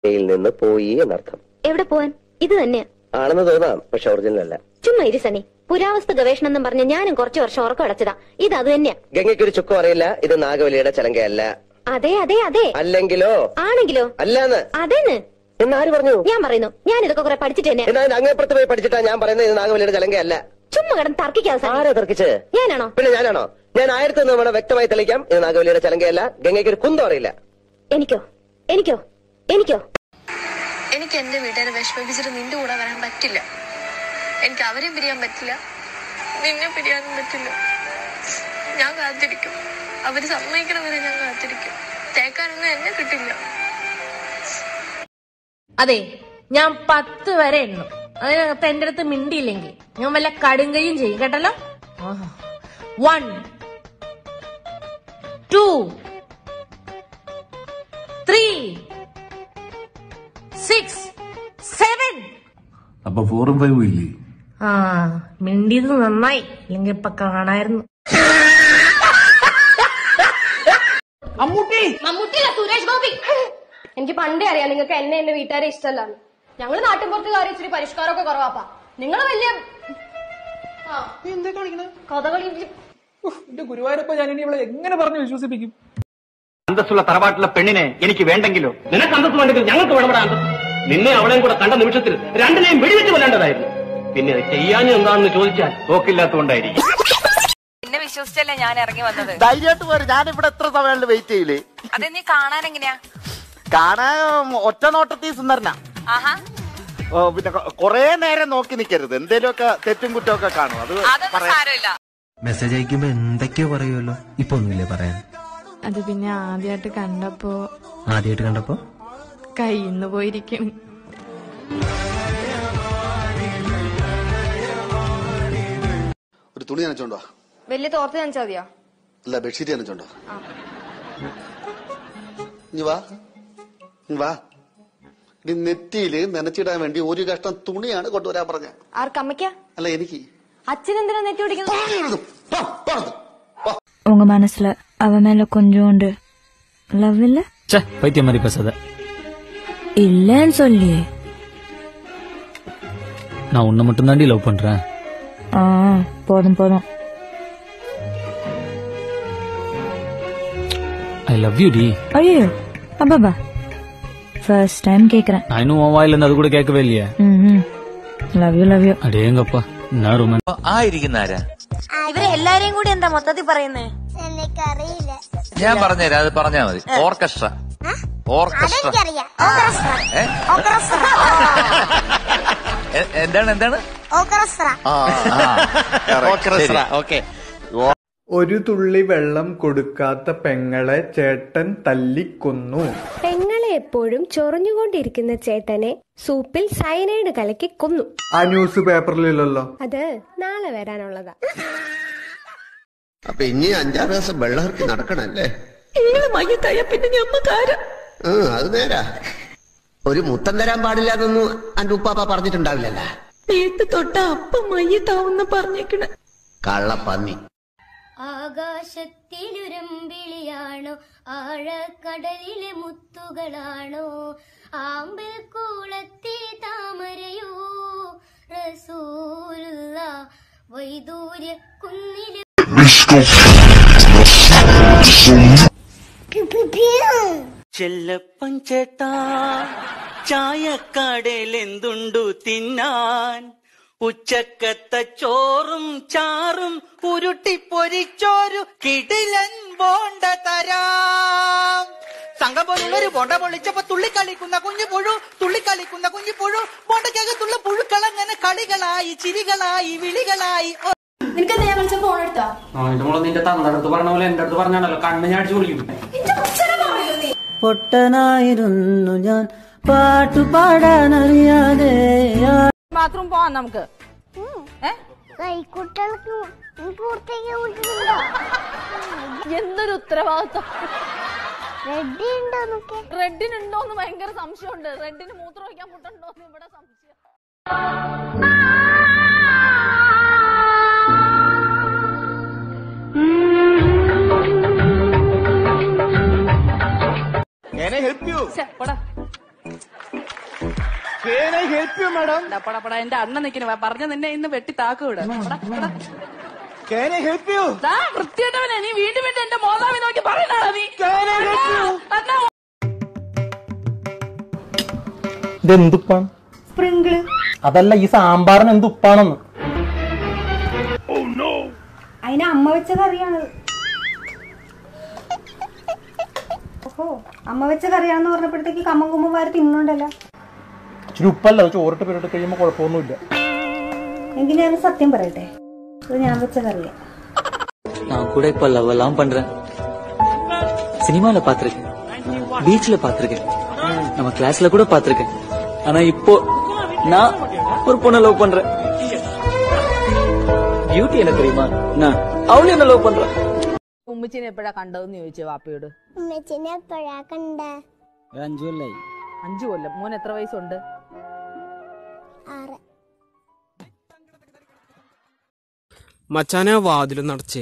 യിൽ നിന്ന് പോയി എന്നർത്ഥം എവിടെ പോവാൻ ഇത് തന്നെയാ ആണെന്ന് തോന്നാം പക്ഷെ ഒറിജിനൽ അല്ല ചുമ്മാ ഇരി സനി പുരാവസ്തു ഗവേഷണം എന്നും പറഞ്ഞ് ഞാനും കുറച്ചു വർഷം ഉറക്കം അടച്ചതാ ഇത് അത് തന്നെയാ ഗംഗയ്ക്ക് ഒരു ചുക്കും അറിയില്ല ഇത് നാഗവലിയുടെ ചലങ്കയല്ല അതെ അതെ അതെ അല്ലെങ്കിലോ ആണെങ്കിലോ അല്ലാന്ന് അതെന്ന് എന്ന് ആര് പറഞ്ഞു ഞാൻ പറയുന്നു ഞാൻ ഇതൊക്കെ കുറെ പഠിച്ചിട്ട് തന്നെ എന്നാ അങ്ങേപ്പുറത്ത് പോയി പഠിച്ചിട്ടാ ഞാൻ പറയുന്നത് ഇത് നാഗവലിയുടെ ചലങ്കയല്ല ചുമ്മാ കിടന്ന് തർക്കിക്കാതെ സനി ആരാ തർക്കിച്ച് ഞാനാണോ പിന്നെ ഞാനാണോ ഞാൻ ആയിരത്തി ഒന്ന് തവണ വ്യക്തമായി തെളിയിക്കാം ഇത് നാഗവലിയുടെ ചലങ്കയല്ല ഗംഗയ്ക്ക് ഒരു കുന്തം അറിയില്ല എനിക്കോ എനിക്കോ എനിക്കോ എനിക്ക് എന്റെ വീട്ടുകാരെ വിഷമിപ്പിച്ചിട്ട് നിന്റെ കൂടെ വരാൻ പറ്റില്ല എനിക്ക് അവരെയും പിരിയാൻ പറ്റില്ല നിന്നെ പിരിയാനും പറ്റില്ല ഞാൻ കാത്തിരിക്കും അവര് സമ്മതിക്കണ വരെ ഞാൻ കാത്തിരിക്കും തേക്കാനൊന്നും എന്നെ കിട്ടില്ല അതെ ഞാൻ പത്ത് വരെ എണ്ണും അതിനകത്ത് എന്റെ അടുത്ത് മിണ്ടിയില്ലെങ്കിൽ ഞാൻ വല്ല കടുങ്കയും ചെയ്യും കേട്ടല്ലോ one two three six seven അപ്പൊ ഫോറും ഫൈവും ഇല്ലേ ആ മിണ്ടിയത് നന്നായി ഇല്ലെങ്കിൽ ഇപ്പൊ കാണായിരുന്നു മമ്മൂട്ടിയല്ല സുരേഷ് ഗോപി എനിക്ക് പണ്ടേ അറിയാം നിങ്ങൾക്ക് എന്നെ എന്റെ വീട്ടുകാരെ ഇഷ്ടമല്ലാന്ന് ഞങ്ങള് നാട്ടിൻപുറത്തുകാർ ഇച്ചിരി പരിഷ്കാരമൊക്കെ കുറവാപ്പാ നിങ്ങൾ വലിയ ആ, കഥകളി എന്റെ ഗുരുവായൂരപ്പ ഞാൻ ഇനി ഇവളെ എങ്ങനെ പറഞ്ഞു വിശ്വസിപ്പിക്കും അന്തസ്സുള്ള തറവാട്ടിലെ പെണ്ണിനെ എനിക്ക് വേണ്ടെങ്കിലോ നിനക്ക് അന്തസ് വേണ്ടെങ്കിൽ ഞങ്ങൾക്ക് വേണമടാ അന്തസ് നിന്നെ അവളെയും കൂടെ കണ്ട നിമിഷത്തിൽ രണ്ടിനെയും വെടിവെച്ച് കൊല്ലേണ്ടതായിരുന്നു പിന്നെ അത് ചെയ്യാനും എന്താണെന്ന് ചോദിച്ചാൽ തോക്കില്ലാത്തതുകൊണ്ടായിരിക്കും എന്നെ വിശ്വസിച്ചല്ലേ ഞാൻ ഇറങ്ങി വന്നത് ധൈര്യമായിട്ട് പോരെ ഞാനിവിടെ എത്ര സമയം വെയിറ്റ് ചെയ്യില്ലേ അത് നീ കാണാൻ എങ്ങനെയാ കാണാൻ ഒറ്റ നോട്ടത്തിൽ സുന്ദരനാ ആഹാ ഓ, പിന്നെ കൊ- കൊറേ നേരം നോക്കി നിൽക്കരുത് എന്തേലുമൊക്കെ തെറ്റും കുറ്റമൊക്കെ കാണും അത് അതൊന്നും പറയാം സാരമില്ല മെസ്സേജ് അയക്കുമ്പോ എന്തൊക്കെയോ പറയുമല്ലോ ഇപ്പൊ ഒന്നുമില്ലേ പറയാൻ അത് പിന്നെ ആദ്യമായിട്ട് കണ്ടപ്പോ ആദ്യമായിട്ട് കണ്ടപ്പോ കയ്യിന്ന് പോയിരിക്കും ഒരു തുണി നനച്ചോണ്ടോ വലിയ തോർത്ത് നനച്ചാ മതിയോ അല്ല ബെഡ്ഷീറ്റ് നനച്ചോണ്ടോ ഇനി വാ ഇനി വാ ഇനി നെറ്റിയില് നനച്ചിടാൻ വേണ്ടി ഒരു കഷ്ണം തുണിയാണ് കൊണ്ടുവരാൻ പറഞ്ഞ ആർക്കമ്മയ്ക്ക അല്ല എനിക്ക് അച്ഛൻ എന്തിനാ നെറ്റി പിടിക്കുന്നത് உங்க மனசுல அவ மேல கொஞ்சோண்டு லவ் இல்ல பைத்தியம் மாதிரி பேசாத இல்லன்னு சொல்லி நான் உன்னை மட்டும் தாண்டி லவ் பண்றேன் ஆ போதும் போதும் ஐ லவ் யூ டி ஐயோ அப்பாபா ஃபர்ஸ்ட் டைம் கேக்குறேன் நான் இன்னும் உன் வாயில இருந்து அது கூட கேட்கவே இல்லையே ம் லவ் யூ லவ் யூ അടേങ്കപ്പ എന്നാ റൊമാൻ ആയിരിക്കുന്ന ആരാ ഇവരെ എല്ലാരെയും കൂടി എന്താ മൊത്തത്തിൽ പറയുന്നേ എനിക്കറിയില്ല ഞാൻ പറഞ്ഞുതരാം അത് പറഞ്ഞാ മതി ഓർക്കസ്ട്ര ഓർക്കസ്ട്ര ഏ? എ- എന്താണ് എന്താണ് ആ, ആ. ശരി. ഓക്കെ ഒരു തുള്ളി വെള്ളം കൊടുക്കാത്ത പെങ്ങളെ ചേട്ടൻ തല്ലിക്കൊന്നു പെങ്ങളെ എപ്പോഴും ചൊറിഞ്ഞുകൊണ്ടിരിക്കുന്ന ചേട്ടനെ സൂപ്പിൽ സയനൈഡ് കലക്കി കൊന്നു ആ ന്യൂസ് പേപ്പറിലില്ലല്ലോ അത് നാളെ വരാനുള്ളതാ അപ്പൊ ഇനി അഞ്ചാറ് ദിവസം വെള്ളമിറക്കി നടക്കണല്ലേ നിങ്ങള് മയ്യത്തായ പിന്നെ ഞമ്മക്കാര ആ അത് നേരാ ഒരു മുത്തം തരാൻ പാടില്ല എന്നൊന്നും അന്റെ ഉപ്പാപ്പ പറഞ്ഞിട്ടുണ്ടാവില്ലല്ല നേരത്തെ തൊട്ട അപ്പം മയ്യത്താവുന്ന പറഞ്ഞേക്കണ കള്ളപ്പന്നി ആകാശത്തിലുരമ്പിളിയാണോ ആഴക്കടലിലെ മുത്തുകളാണോ ആമ്പൽ കൂളത്തെ താമരയോ റസൂലുള്ള വൈദൂര്യ കുന്നിലെ ചെല്ലപ്പൻ ചേട്ടാ ചായക്കടയിൽ എന്തുണ്ടു തിന്നാൻ ഉച്ചക്കത്തെ ചോറും ചാറും ഉരുട്ടി പൊരിച്ചോരു കിടിലൻ ബോണ്ട തരാം സംഘം പോലുള്ളൊരു ബോണ്ട പൊളിച്ചപ്പോ തുള്ളിക്കളിക്കുന്ന കുഞ്ഞു പുഴു തുള്ളിക്കളിക്കുന്ന കുഞ്ഞു പുഴു ബോണ്ടക്കകത്തുള്ള പുഴുക്കളങ്ങനെ കളികളായി ചിരികളായി വിളികളായി ഓ, നിനക്കെന്താ ഞാൻ വിളിച്ച ഫോൺ എടുത്താ നിന്റെ തന്നടുത്ത് പറഞ്ഞ പോലെ എന്റെ അടുത്ത് പറഞ്ഞാണല്ലോ കണ്ണ് ഞാൻ അടിച്ചു വിളിക്കും പൊട്ടനായിരുന്നു ഞാൻ പാട്ടുപാടാനറിയാതെ ബാത്റൂം പോവാം നമുക്ക് കുട്ടികൾക്ക് പൂർത്തിയാക്കി വിട്ടിട്ടുണ്ടോ എന്തൊരു ഉത്തരവാദിത്വം റെഡി ഉണ്ടോ നോക്കേ റെഡിനുണ്ടോന്ന് ഭയങ്കര സംശയമുണ്ട് റെഡിന് മൂത്രം ഒഴിക്കാൻ മുട്ടുണ്ടോന്ന് ഇവിടെ സംശയം Can I help you? ഛെ, പോടാ. പടപട എന്റെ അണ്ണൻ നിൽക്കണ പറഞ്ഞ നിന്നെ ഇന്ന് വെട്ടി താക്കൂടെ വൃത്തിയിട്ടവനെ നീ വീണ്ടും വീണ്ടും എന്റെ മോതാവി നോക്കി പറയണാ നീ അണ്ണാ, ഇതെന്തുപ്പാണ് സ്പ്രിങ്കിള് അതല്ല ഈ സാമ്പാറിന് എന്തുപ്പാണെന്ന് അതിന് അമ്മ വെച്ച കറിയാണത് ഓഹോ അമ്മ വെച്ച കറിയാണെന്ന് പറഞ്ഞപ്പോഴത്തേക്ക് കമ്മം കുമ്മം വാരി തിന്നുണ്ടല്ലോ ഇച്ചിരി ഉപ്പല്ല അത് ചോറിട്ട് പിരിട്ട് കഴിയുമ്പോൾ കുഴപ്പമൊന്നുമില്ല എങ്കിൽ ഞാൻ സത്യം പറയട്ടെ ഇത് ഞാൻ വെച്ച കറിയാ நான் கூட இப்ப லவ் எல்லாம் பண்றேன் சினிமால பாத்திருக்கேன் பீச்ல பாத்திருக்கேன் நம்ம கிளாஸ்ல கூட பாத்திருக்கேன் ஆனா இப்போ நான் ஒரு பொண்ணை லவ் பண்றேன் பியூட்டி என்ன தெரியுமா நான் அவளும் என்ன லவ் பண்றேன் ഉമ്മച്ചിനെ എപ്പോഴാ കണ്ടതെന്ന് ചോദിച്ചു വാപ്പയോട് ഉമ്മച്ചിനെ എപ്പോഴാ കണ്ട അഞ്ചു കൊല്ലായി അഞ്ചു കൊല്ലം മോൻ എത്ര വയസ്സുണ്ട് ആറ് മച്ചാനെ ആ വാതിലും നടച്ചേ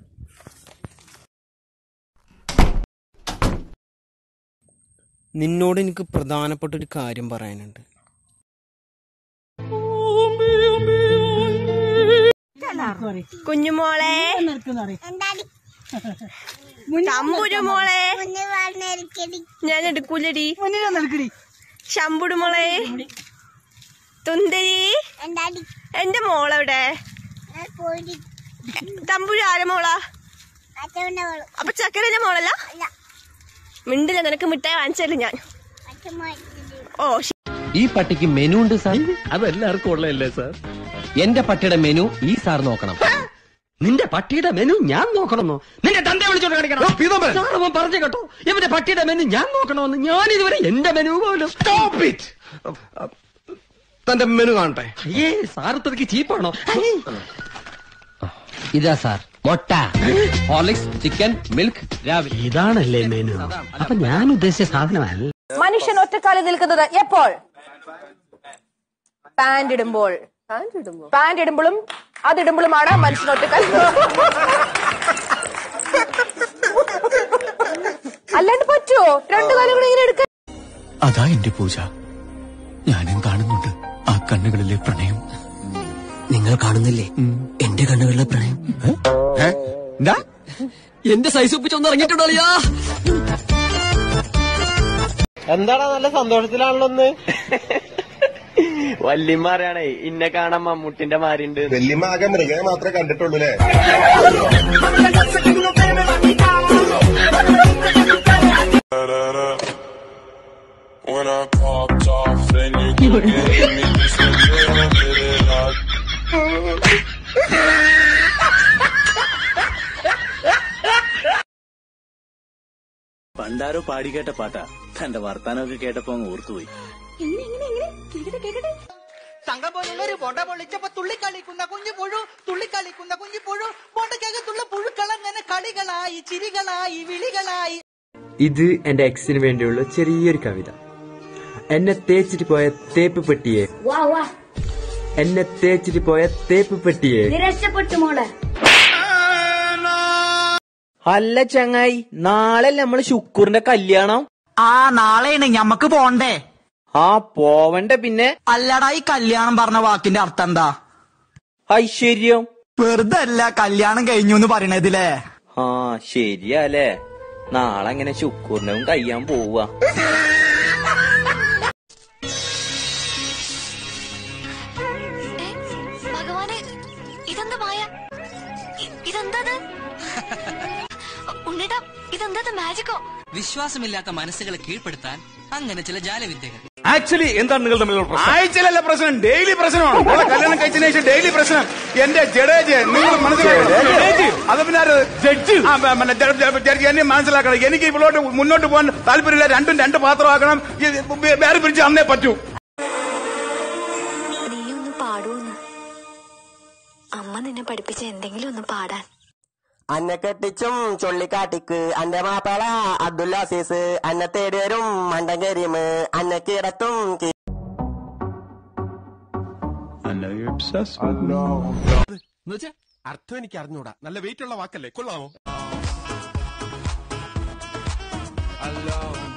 നിന്നോട് എനിക്ക് പ്രധാനപ്പെട്ട ഒരു കാര്യം പറയാനുണ്ട് കുഞ്ഞുമോളെ ശമ്പുരു മോളെ ഞാൻ എടുക്കൂലടി ശമ്പുടു മോളെ തുന്തരി എന്റെ മോളെവിടെ തമ്പുരു ആരെ മോളാ അപ്പൊ ചക്കരന്റെ മോളല്ല മിണ്ടില്ല നിനക്ക് മിഠായി വാങ്ങിച്ചല്ലേ ഞാൻ ഓ ശ- ഈ പട്ടിക്ക് മെനു ഉണ്ട് സാർ അത് എല്ലാവർക്കും ഉള്ളതല്ലേ സാർ എന്റെ പട്ടിയുടെ മെനു ഈ സാർ നോക്കണം നിന്റെ പട്ടിയുടെ മെനു ഞാൻ നോക്കണമെന്നോ നിന്റെ തന്റെ വിളിച്ചോണ്ട് കാണിക്കണം സാർ അവൻ പറഞ്ഞു കേട്ടോ ഇവന്റെ പട്ടിയുടെ മെനു ഞാൻ നോക്കണമെന്ന് ഞാൻ ഇതുവരെ എന്റെ മെനു പോലും തന്റെ മെനു കാണട്ടെ അയ്യേ സാർ ഇത്രയ്ക്ക് ചീപ്പാണോ ഇതാ സാർ മുട്ട ഹോർലിക്സ് ചിക്കൻ മിൽക്ക് രാവിലെ ഇതാണല്ലേ മെനു അപ്പൊ ഞാൻ ഉദ്ദേശിച്ച സാധനമല്ല മനുഷ്യൻ ഒറ്റക്കാലിൽ നിൽക്കുന്നത് എപ്പോൾ പാന്റ് ഇടുമ്പോൾ പാന്റ് ഇടുമ്പോഴും അതിടുമ്പോഴുമാണ് മനുഷ്യൻ ഒറ്റക്കാലിൽ അല്ലാണ്ട് പറ്റുമോ രണ്ടു കാലം കൂടി ഇങ്ങനെ എടുക്കാൻ അതാ എന്റെ പൂജ ഞാനും കാണുന്നുണ്ട് ആ കണ്ണുകളിലെ പ്രണയം നിങ്ങൾ കാണുന്നില്ലേ എന്റെ കണ്ണുകളിലെ പ്രണയം എന്റെ സൈസ് ഒപ്പിച്ചൊന്ന് ഇറങ്ങിയിട്ടുണ്ടോ എന്താടാ നല്ല സന്തോഷത്തിലാണല്ലോ ഒന്ന് വല്യമാരാണേ ഇന്നെ കാണാൻ മമ്മൂട്ടിന്റെ മാരിണ്ട് വല്യമ്മ ആകെ മൃഗനെ മാത്രമേ കണ്ടിട്ടുള്ളൂ അല്ലേ When I popped off, then you could get me just a little bit of പണ്ടാരോ പാടിക്കേട്ട പാട്ടാ തന്റെ വർത്താനമൊക്കെ കേട്ടപ്പോ അങ്ങ് ഓർത്തുപോയി തങ്കം പോലുള്ളൊരു ബൊണ്ട പൊളിച്ചപ്പോ തുള്ളിക്കളിക്കുന്ന കുഞ്ഞു പുഴു തുള്ളിക്കളിക്കുന്ന കുഞ്ഞു പുഴു ബൊണ്ടയ്ക്കകത്തുള്ള പുഴുക്കളങ്ങനെ കളികളായി ചിരികളായി വിളികളായി ഇത് എന്റെ എക്സിന് വേണ്ടിയുള്ള ചെറിയൊരു കവിത എന്നെ തേച്ചിട്ട് പോയ തേപ്പ് പെട്ടിയെ വാ വാ എന്നെ തേച്ചിട്ട് പോയ തേപ്പ് പെട്ടിയെ നിരക്ഷപ്പെട്ടു മോളെ അല്ല ചങ്ങായി നാളെ നമ്മള് ശുക്കൂറിന്റെ കല്യാണം ആ നാളെയാണ് ഞമ്മക്ക് പോണ്ടേ ആ പോവണ്ടേ പിന്നെ അല്ലടാ ഈ കല്യാണം പറഞ്ഞ വാക്കിന്റെ അർത്ഥം എന്താ ഐശ്വര്യം വെറുതെ അല്ല കല്യാണം കഴിഞ്ഞു എന്ന് പറയണതില്ലേ ആ ശരിയാലേ നാളെ അങ്ങനെ ശുക്കൂറിനും കഴിയാൻ പോവാ ഭഗവാനെ ഇതെന്താ മായ ഇ- ഇതെന്തത് ഉണ്ണിട്ടാ ഇതെന്തത് മാജിക്കോ വിശ്വാസമില്ലാത്ത മനസ്സുകളെ കീഴ്പ്പെടുത്താൻ അങ്ങനെ ചില ജാലവിദ്യകൾ ആക്ച്വലി എന്താണ് നിങ്ങൾ തമ്മിലുള്ള പ്രശ്നം ആഴ്ചയിലല്ല പ്രശ്നം ഡെയിലി പ്രശ്നമാണ് മോളെ കല്യാണം കഴിച്ചതിന് ശേഷം ഡെയിലി പ്രശ്നം എന്റെ ജഡേജ് നിങ്ങൾ മനസ്സിലാക്കണം ജഡേജ് അത് പിന്നെ ജഡ്ജ് ജഡ്ജ് എന്നെ മനസ്സിലാക്കണം എനിക്ക് ഇവളോട്ട് മുന്നോട്ട് പോകാൻ താല്പര്യമില്ല രണ്ടും രണ്ട് പാത്രമാക്കണം ഇത് വേറെ പിരിച്ച് അന്നേ പറ്റൂ നീ ഒന്ന് പാടൂന്ന് അമ്മ നിന്നെ പഠിപ്പിച്ച എന്തെങ്കിലും ഒന്ന് പാടാൻ അന്നെ കെട്ടിച്ചും ചുള്ളിക്കാട്ടിക്ക് അന്റെ മാപ്പള അബ്ദുൽ അസീസ് അന്നെ തേടി വരും മണ്ടൻ കരീം അന്നെ കിടത്തും അർത്ഥം എനിക്ക് അറിഞ്ഞൂടാ നല്ല വെയിറ്റ് ഉള്ള വാക്കല്ലേ കൊള്ളാമോ